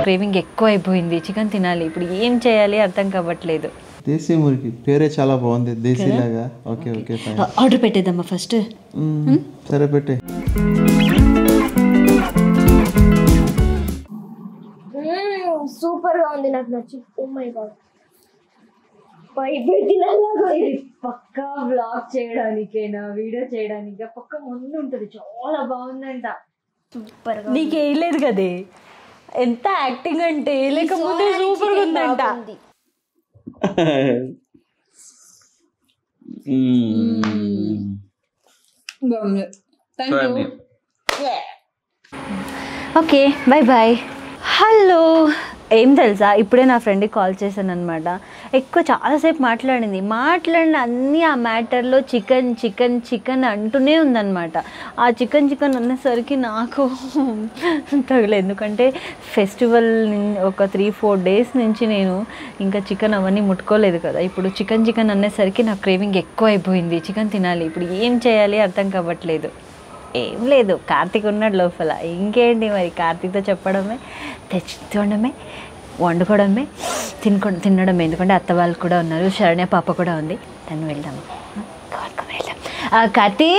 Craving ఎక్కువ అయిపోయింది chicken తినాలి ఇప్పుడు ఏం చేయాలి అర్థం కావట్లేదు దేశీ మురికి పేరే చాలా బాగుంది దేశీలాగా ఓకే ఓకే ఫైన్ ఆర్డర్ పెట్టేద్దామా ఫస్ట్ సరే పెట్టే సూపర్ గా ఉంది నాకు నచ్చి ఓ మై గాడ్ భయపెట్టినలాగా ఇది పక్కా వ్లాగ్ చేయడానికేనా వీడియో చేయడానికి పక్క ముందు ఉంటుంది చాలా బాగుందంట సూపర్ గా నీకు వేయలేదు కదే ఎంత యాక్టింగ్ అంటే లేకపోతే సూపర్ ఉందంట ఉంది ఓకే బాయ్ బాయ్ హలో ఏం తెలుసా ఇప్పుడే నా ఫ్రెండ్కి కాల్ చేశాను అనమాట ఎక్కువ చాలాసేపు మాట్లాడింది మాట్లాడిన అన్ని ఆ మ్యాటర్లో చికెన్ చికెన్ చికెన్ అంటూనే ఉందన్నమాట ఆ చికెన్ చికెన్ అనేసరికి నాకు తగలేదు ఎందుకంటే ఫెస్టివల్ ఒక త్రీ ఫోర్ డేస్ నుంచి నేను ఇంకా చికెన్ అవన్నీ ముట్టుకోలేదు కదా ఇప్పుడు చికెన్ చికెన్ అనేసరికి నాకు క్రేవింగ్ ఎక్కువ అయిపోయింది చికెన్ తినాలి ఇప్పుడు ఏం చేయాలి అర్థం కావట్లేదు ఏం లేదు కార్తీక్ ఉన్నాడు లోపల ఇంకేంటి మరి కార్తీక్తో చెప్పడమే తెచ్చి తినడమే వండుకోవడమే తినుకో తినడమే ఎందుకంటే అత్త వాళ్ళు కూడా ఉన్నారు శరణ్య పాప కూడా ఉంది తను వెళ్దాం కారుకు వెళ్దాం ఆ, కార్తీ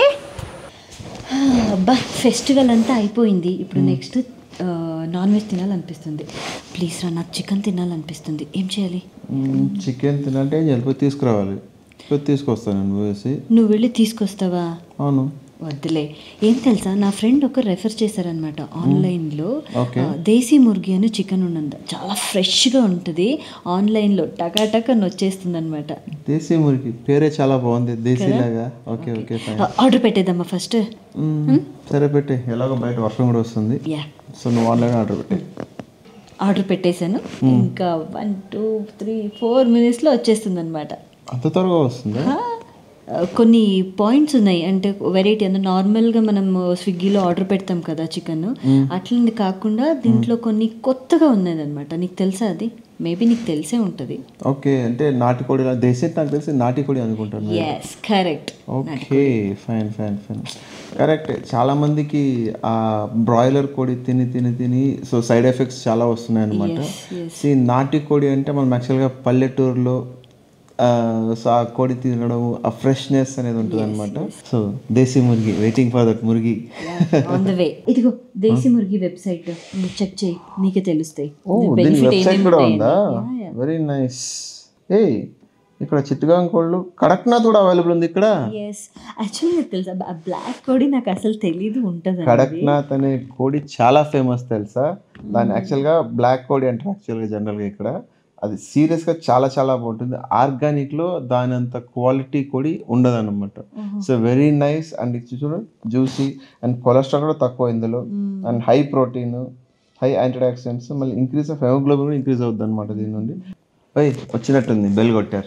అబ్బా ఫెస్టివల్ అంతా అయిపోయింది ఇప్పుడు నెక్స్ట్ నాన్ వెజ్ తినాలనిపిస్తుంది ప్లీజ్ రా నాకు చికెన్ తినాలనిపిస్తుంది ఏం చేయాలి చికెన్ తినంటే ఏం చేయాలి పోయి తీసుకురావాలి పోయి తీసుకొస్తాను నేను పోయేసి నువ్వు వెళ్ళి తీసుకొస్తావా అవును వద్దులే ఏం తెలుసా నా ఫ్రెండ్ ఒక రెఫర్ చేశారనమాట ఆన్లైన్లో Okay. ఆ, దేశీ ముర్గి అని చికెన్ ఉన్నది చాలా ఫ్రెష్గా ఉంటుంది ఆన్లైన్లో టకాటక్ అని వచ్చేస్తుంది అనమాట దేశీ మురికి పేరే చాలా బాగుంది దేశీలాగా ఓకే ఓకే ఫైన్ ఆర్డర్ పెట్టేద్దామా ఫస్ట్ సరే పెట్టే ఎలాగో బయట వర్షం కూడా వస్తుంది యా సో నువ్వు ఆన్లైన్ ఆర్డర్ పెట్టే ఆర్డర్ పెట్టేశాను ఇంకా వన్ టూ త్రీ ఫోర్ మినిట్స్లో వచ్చేస్తుంది అనమాట అంత త్వరగా వస్తుందా కొన్ని పాయింట్స్ ఉన్నాయి అంటే వెరైటీ అంటే నార్మల్గా మనం స్విగ్గీలో ఆర్డర్ పెడతాం కదా చికెన్ అట్లది కాకుండా దీంట్లో కొన్ని కొత్తగా ఉన్నదన్నమాట నీకు తెలుసా అది మేబీ నీకు తెలిసే ఉంటుంది ఓకే అంటే నాటికోడి లా- దేశీ అంటే నాకు తెలిసి నాటికోడి అనుకుంటాను yes correct okay fine fine fine correct చాలా మందికి ఆ బ్రాయిలర్ కోడి తిని తిని తిని సో సైడ్ ఎఫెక్ట్స్ చాలా వస్తున్నాయి అనమాట ఈ నాటి కోడి అంటే మనం యాక్చువల్గా పల్లెటూరులో ఆ, సో ఆ కోడి తినడం ఆ ఫ్రెష్నెస్ అనేది ఉంటుంది అనమాట సో దేశీ మురిగి వెయిటింగ్ ఫర్ దట్ మురిగి ఆన్ ద వే ఇదిగో దేశీ ముర్గి వెబ్సైట్ నువ్వు చెక్ చేయి నీకే తెలుస్తాయి ఓ దీని వెబ్సైట్ కూడా ఉందా వెరీ నైస్ ఏ ఇక్కడ చిట్టగాం కోళ్ళు కడక్నాథ్ కూడా అవైలబుల్ ఉంది ఇక్కడ ఎస్ యాక్చువల్లీ నాకు తెలుసా బ్లాక్ కోడి నాకు అసలు తెలీదు ఉంటుంది కడక్నాథ్ అనే కోడి చాలా ఫేమస్ తెలుసా దాన్ని యాక్చువల్గా బ్లాక్ కోడి అంటారు యాక్చువల్గా జనరల్గా ఇక్కడ అది సీరియస్గా చాలా చాలా బాగుంటుంది ఆర్గానిక్లో దాని అంత క్వాలిటీ కోడి ఉండదు అనమాట సో వెరీ నైస్ అండ్ ఇది చూడండి జ్యూసీ అండ్ కొలెస్ట్రాల్ కూడా తక్కువ ఇందులో and high protein high antioxidants మళ్ళీ ఇంక్రీజ్ ఆఫ్ హెమోగ్లోబిన్ కూడా ఇంక్రీజ్ అవుతుంది అనమాట దీని నుండి ఓయ్ వచ్చినట్టుంది బెల్ కొట్టారు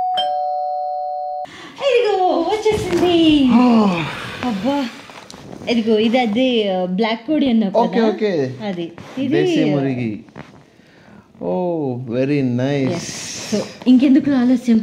ఇదిగో వచ్చేసింది అబ్బా ఇదిగో ఇది అదే బ్లాక్ కోడి అన్నావు ఓకే కదా ఓకే అది ఇది దేశీ మురిగి ఓ వెరీ నైస్ సో ఇంకెందుకు ఆలస్యం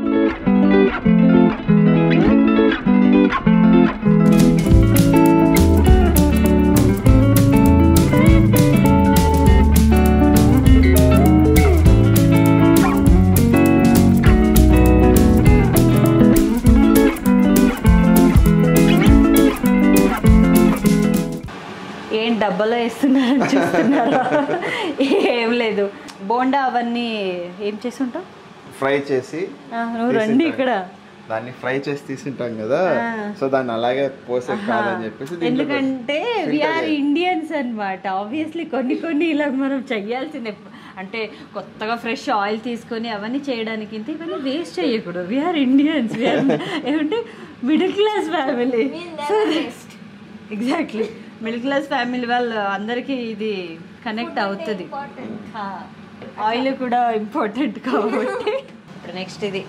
ఏం డబ్బాలో వేస్తున్నారని చూస్తున్నారా ఏం లేదు బోండా అవన్నీ ఏం చేసి ఉంటావు ఫ్రై చేసి ఆ, నువ్వు రండి ఇక్కడ దాన్ని ఫ్రై చేసి తీసింటాం కదా సో దాన్ని అలాగే పోసే కాదని చెప్పేసి దీంట్లో ఎందుకంటే వీఆర్ ఇండియన్స్ అన్నమాట ఆబ్వియస్లీ కొన్ని కొన్ని ఇలా మనం చెయ్యాల్సిన అంటే కొత్తగా ఫ్రెష్ ఆయిల్ తీసుకొని అవన్నీ చేయడానికి ఇంత ఇవన్నీ వేస్ట్ చేయకూడదు వీఆర్ ఇండియన్స్ వీఆర్ ఏమంటే middle class family exactly middle class family వాళ్ళు అందరికీ ఇది కనెక్ట్ అవుతుంది ఆయిల్ కూడా ఇంపార్టెంట్ కాబట్టి ఇప్పుడు నెక్స్ట్ ఇది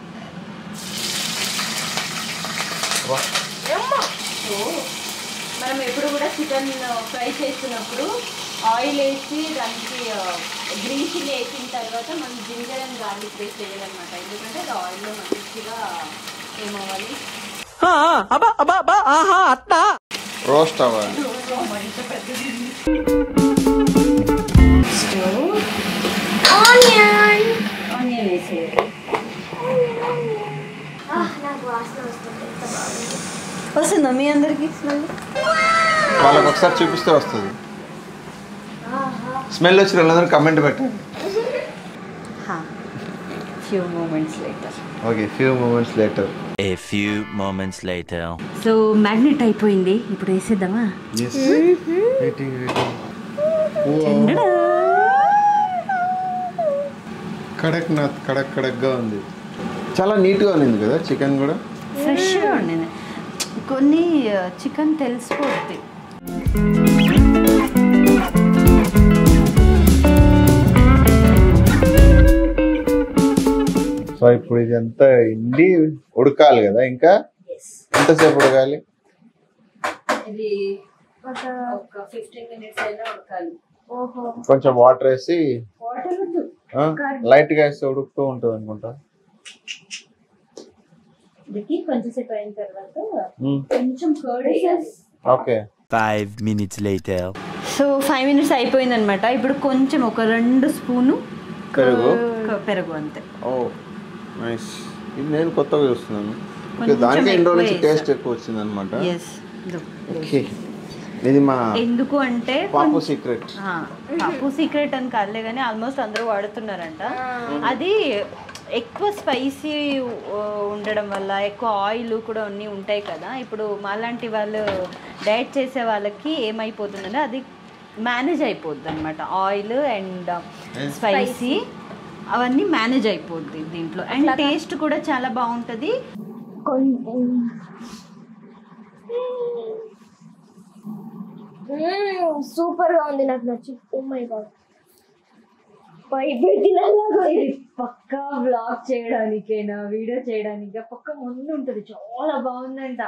మనం ఎప్పుడు కూడా చికెన్ ఫ్రై చేస్తున్నప్పుడు ఆయిల్ వేసి దానికి గ్రీసిల్ వేసిన తర్వాత మనం జింజర్ అండ్ గార్లిక్ పేస్ట్ వేయాలన్నమాట ఎందుకంటే అది ఆయిల్లో మంచిగా ఏమవ్వాలి రోస్ట్ అవ్వాలి స్టవ్ ఆనియన్ ఆనియన్ వేసేయాలి నాకు వాసన వస్తుంది ఎంత బాగుంది వస్తుందా మీ అందరికి స్మెల్ వాళ్ళకి ఒకసారి చూపిస్తే వస్తుంది స్మెల్ వచ్చిన వాళ్ళందరూ కమెంట్ పెట్టండి few moments later okay few moments later A few moments later. So marinate అయిపోయింది ఇప్పుడు వేసేద్దామా కడక్ నా కడక్ కడక్గా ఉంది చాలా నీట్గా ఉంది కదా చికెన్ కూడా ఫ్రెష్గా ఉండింది కొన్ని చికెన్ తెలిసిపోద్ది సో ఇప్పుడు ఇది అంతా ఇండి ఉడకాలి కదా ఇంకా ఎంతసేపు ఉడకాలి ఇది ఒక ఫిఫ్టీన్ మినిట్స్ అయినా ఉడకాలి ఓహో కొంచెం వాటర్ వేసి వాటర్ వద్దు లైట్ గా వేస్తే ఉడుకుతూ ఉంటుంది అనుకుంటా ఇది కొంచెంసేపు అయిన తర్వాత కొంచెం కర్డ్ వేయాలి okay Five minutes later. So five minutes అయిపోయింది అనమాట ఇప్పుడు కొంచెం ఒక రెండు స్పూను పెరుగు క- పెరుగు అంతే ఓ నైస్ ఇది నేను కొత్తగా చూస్తున్నాను ఓకే కొంచెం దానికి ఎన్ని రోజుల నుంచి ఎక్కువ టేస్ట్ ఎక్కువ వచ్చింది అనమాట ఎస్ ఓకే ఇది మా ఎందుకు అంటే పాపు సీక్రెట్ ఆ, పాపు సీక్రెట్ అని కాదులే కానీ ఆల్మోస్ట్ అందరూ వాడుతున్నారంట అది ఎక్కువ స్పైసీ ఉండడం వల్ల ఎక్కువ ఆయిల్ కూడా అన్నీ ఉంటాయి కదా ఇప్పుడు మాలాంటి వాళ్ళు డైట్ చేసే వాళ్ళకి ఏమైపోతుందంటే అది మేనేజ్ అయిపోద్ది అనమాట ఆయిల్ అండ్ స్పైసీ అవన్నీ మేనేజ్ అయిపోద్ది దీంట్లో అండ్ టేస్ట్ కూడా చాలా బాగుంటుంది కొంచెం సూపర్ గా ఉంది నాకు నచ్చి ఓ మై గాడ్ పైపెట్టినలాగా ఇది పక్కా బ్లాగ్ చేయడానికైనా వీడియో చేయడానికి పక్క ముందు ఉంటుంది చాలా బాగుందంట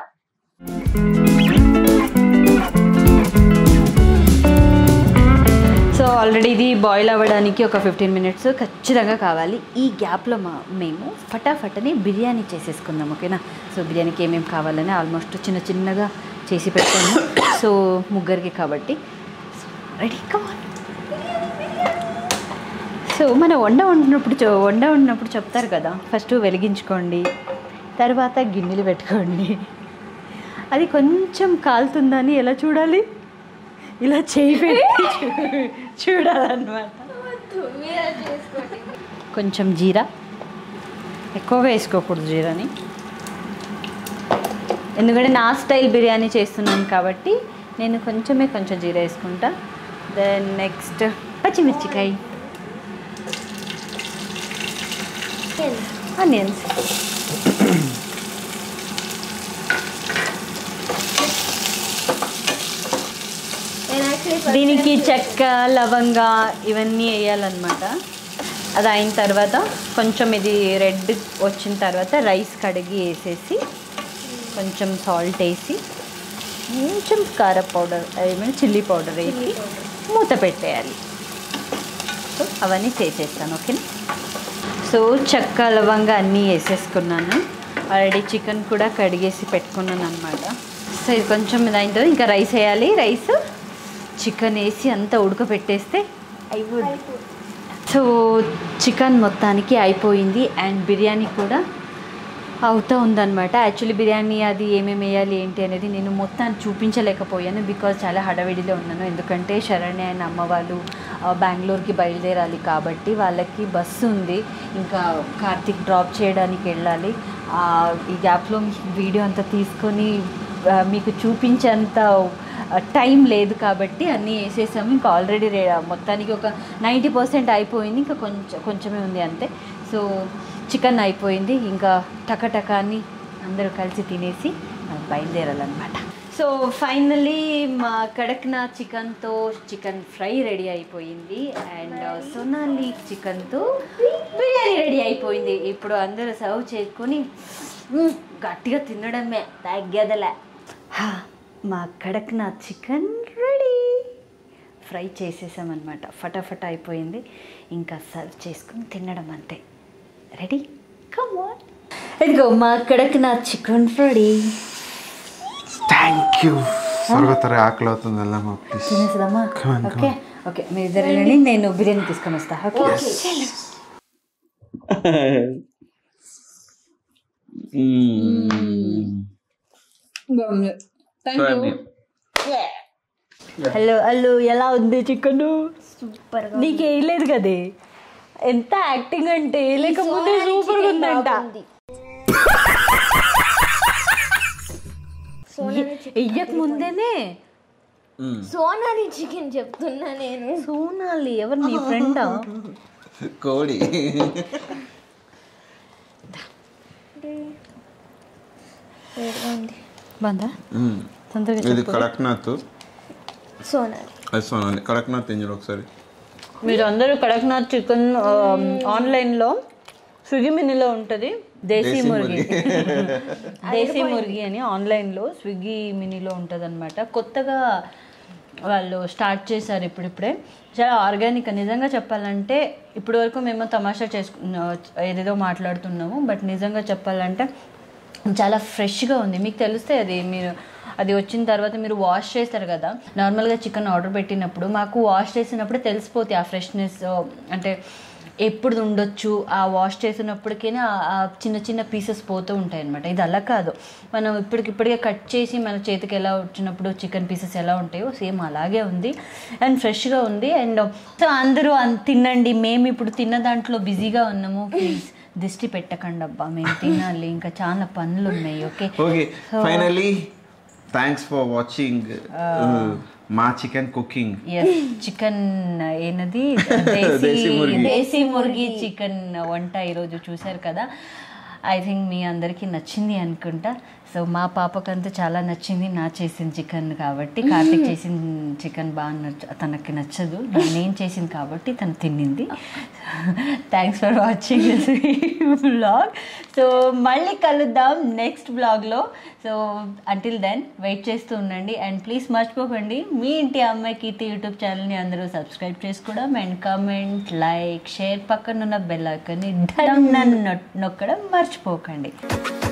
సో ఆల్రెడీ ఇది బాయిల్ అవ్వడానికి ఒక ఫిఫ్టీన్ మినిట్స్ ఖచ్చితంగా కావాలి ఈ గ్యాప్లో మా మేము ఫటాఫటని బిర్యానీ చేసేసుకుందాం ఓకేనా సో బిర్యానీకి ఏమేమి కావాలని ఆల్మోస్ట్ చిన్న చిన్నగా చేసి పెట్టాము సో ముగ్గురికి కాబట్టి రెడీ కమాన్ సో మన వండ వండినప్పుడు చె- వండ వండినప్పుడు చెప్తారు కదా ఫస్ట్ వెలిగించుకోండి తర్వాత గిన్నెలు పెట్టుకోండి అది కొంచెం కాలుతుందని ఎలా చూడాలి ఇలా చేయి పెట్టి చూ- చూడాలన్నమాట కొంచెం జీరా ఎక్కువగా వేసుకోకూడదు జీరాని ఎందుకంటే నా స్టైల్ బిర్యానీ చేస్తున్నాను కాబట్టి నేను కొంచెమే కొంచెం జీరా వేసుకుంటా దెన్ నెక్స్ట్ పచ్చిమిర్చికాయ ఆనియన్స్ నేను యాక్చువల్లీ దీనికి చెక్క లవంగ ఇవన్నీ వేయాలన్నమాట అది అయిన తర్వాత కొంచెం ఇది రెడ్ వచ్చిన తర్వాత రైస్ కడిగి వేసేసి కొంచెం సాల్ట్ వేసి కొంచెం కార పౌడర్ ఏమైనా చిల్లీ పౌడర్ వేసి మూత పెట్టేయాలి సో అవన్నీ చేసేస్తాను ఓకేనా సో చెక్క లవంగా అన్నీ వేసేసుకున్నాను ఆల్రెడీ చికెన్ కూడా కడిగేసి పెట్టుకున్నాను అనమాట సో ఇది కొంచెం ఇది అయిన తర్వాత ఇంకా రైస్ వేయాలి రైస్ చికెన్ వేసి అంతా ఉడకపెట్టేస్తే అయిపోద్ది సో చికెన్ మొత్తానికి అయిపోయింది అండ్ బిర్యానీ కూడా అవుతూ ఉందన్నమాట యాక్చువల్లీ బిర్యానీ అది ఏమేమి వేయాలి ఏంటి అనేది నేను మొత్తాన్ని చూపించలేకపోయాను బికాజ్ చాలా హడావిడిలో ఉన్నాను ఎందుకంటే శరణ్య ఆయన అమ్మ వాళ్ళు ఆ, బెంగళూరుకి బయలుదేరాలి కాబట్టి వాళ్ళకి బస్సు ఉంది ఇంకా కార్తీక్ డ్రాప్ చేయడానికి వెళ్ళాలి ఆ, ఈ గ్యాప్లో వీడియో అంతా తీసుకొని ఆ, మీకు చూపించేంత టైం లేదు కాబట్టి అన్నీ వేసేసాము ఇంకా ఆల్రెడీ రే మొత్తానికి ఒక నైంటీ పర్సెంట్ అయిపోయింది ఇంకా కొంచెం కొంచెమే ఉంది అంతే సో చికెన్ అయిపోయింది ఇంకా టకటకాన్ని అందరూ కలిసి తినేసి మనం బయలుదేరాలన్నమాట సో ఫైనల్లీ మా కడక్నా చికెన్తో చికెన్ ఫ్రై రెడీ అయిపోయింది అండ్ సొనాలి చికెన్తో బిర్యానీ రెడీ అయిపోయింది ఇప్పుడు అందరూ సర్వ్ చేసుకొని మ్మ్, గట్టిగా తినడమే తగ్గదలే హా, మా కడక్నా చికెన్ రెడీ ఫ్రై చేసేసామన్నమాట ఫటాఫట అయిపోయింది ఇంకా సర్వ్ చేసుకుని తినడం అంతే రెడీ కమ్ ఆన్ ఇదిగో మా Kadaknath chicken ready thank you త్వరగా త్వరగా ఆకలి అవుతుంది వెళ్ళమ్మా ప్లీజ్ తినేసేదమ్మా Come on, come okay okay మీ ఇద్దరు వెళ్ళండి నేను బిర్యానీ తీసుకొని వస్తా ఓకే హలో హలో ఎలా ఉంది చికెన్ సూపర్ గా నీకు వేయలేదు కదే ఎంత యాక్టింగ్ అంటే లేకపోతే సూపర్ ఉందంట వెయ్యక ముందేనే సోనాలి చికెన్ చెప్తున్నా నేను సోనాలి ఎవరు నీ ఫ్రెండా కోడి వేడిగా ఉంది బందా తొందరగా ఇది కడక్నాథ్ సోనాలి అది సోనాలి కడక్నాథ్ తింజరు ఒకసారి మీరు అందరూ కడక్నాథ్ చికెన్ ఆన్లైన్లో స్విగ్గీ మినీలో ఉంటుంది దేశీ మురిగి దేశీ మురిగి అని ఆన్లైన్లో స్విగ్గీ మినీలో ఉంటుంది అనమాట కొత్తగా వాళ్ళు స్టార్ట్ చేశారు ఇప్పుడిప్పుడే చాలా ఆర్గానిక్ నిజంగా చెప్పాలంటే ఇప్పటి వరకు మేము తమాషా చేసుకు ఏదేదో మాట్లాడుతున్నాము బట్ నిజంగా చెప్పాలంటే చాలా ఫ్రెష్గా ఉంది మీకు తెలిస్తే అది మీరు అది వచ్చిన తర్వాత మీరు వాష్ చేస్తారు కదా నార్మల్గా చికెన్ ఆర్డర్ పెట్టినప్పుడు మాకు వాష్ చేసినప్పుడు తెలిసిపోతాయి ఆ ఫ్రెష్నెస్ అంటే ఎప్పుడు ఉండొచ్చు ఆ వాష్ చేసినప్పటికీ ఆ చిన్న చిన్న పీసెస్ పోతూ ఉంటాయి అనమాట ఇది అలా కాదు మనం ఇప్పటికిప్పటికే కట్ చేసి మన చేతికి ఎలా వచ్చినప్పుడు చికెన్ పీసెస్ ఎలా ఉంటాయో సేమ్ అలాగే ఉంది అండ్ ఫ్రెష్గా ఉంది అండ్ సో అందరూ అన్- తినండి మేము ఇప్పుడు తిన్న దాంట్లో బిజీగా ఉన్నాము ప్లీజ్ దిష్టి పెట్టకండి అబ్బా మేము తినాలి ఇంకా చాలా పనులు ఉన్నాయి okay okay finally thanks for watching మా చికెన్ కుకింగ్ ఎస్ చికెన్ ఏనది దేశీ దేశీ ముర్గి. దేశీ ముర్గి చికెన్ వంట ఈరోజు చూశారు కదా ఐ థింక్ మీ అందరికీ నచ్చింది అనుకుంటా సో మా పాపకంతా చాలా నచ్చింది నా చేసిన చికెన్ కాబట్టి కార్తిక్ చేసిన చికెన్ బాగా నచ్చ తనకి నచ్చదు నేను చేసింది కాబట్టి తను తిన్నింది thanks for watching this blog so మళ్ళీ కలుద్దాం నెక్స్ట్ బ్లాగ్లో సో అంటిల్ దెన్ వెయిట్ చేస్తూ ఉండండి అండ్ ప్లీజ్ మర్చిపోకండి మీ ఇంటి అమ్మాయి కీర్తి యూట్యూబ్ ఛానల్ని అందరూ సబ్స్క్రైబ్ చేసుకోవడం అండ్ కామెంట్ లైక్ షేర్ పక్కనున్న బెల్ ఐకాన్ని డన్ నొక్కడం మర్చిపోకండి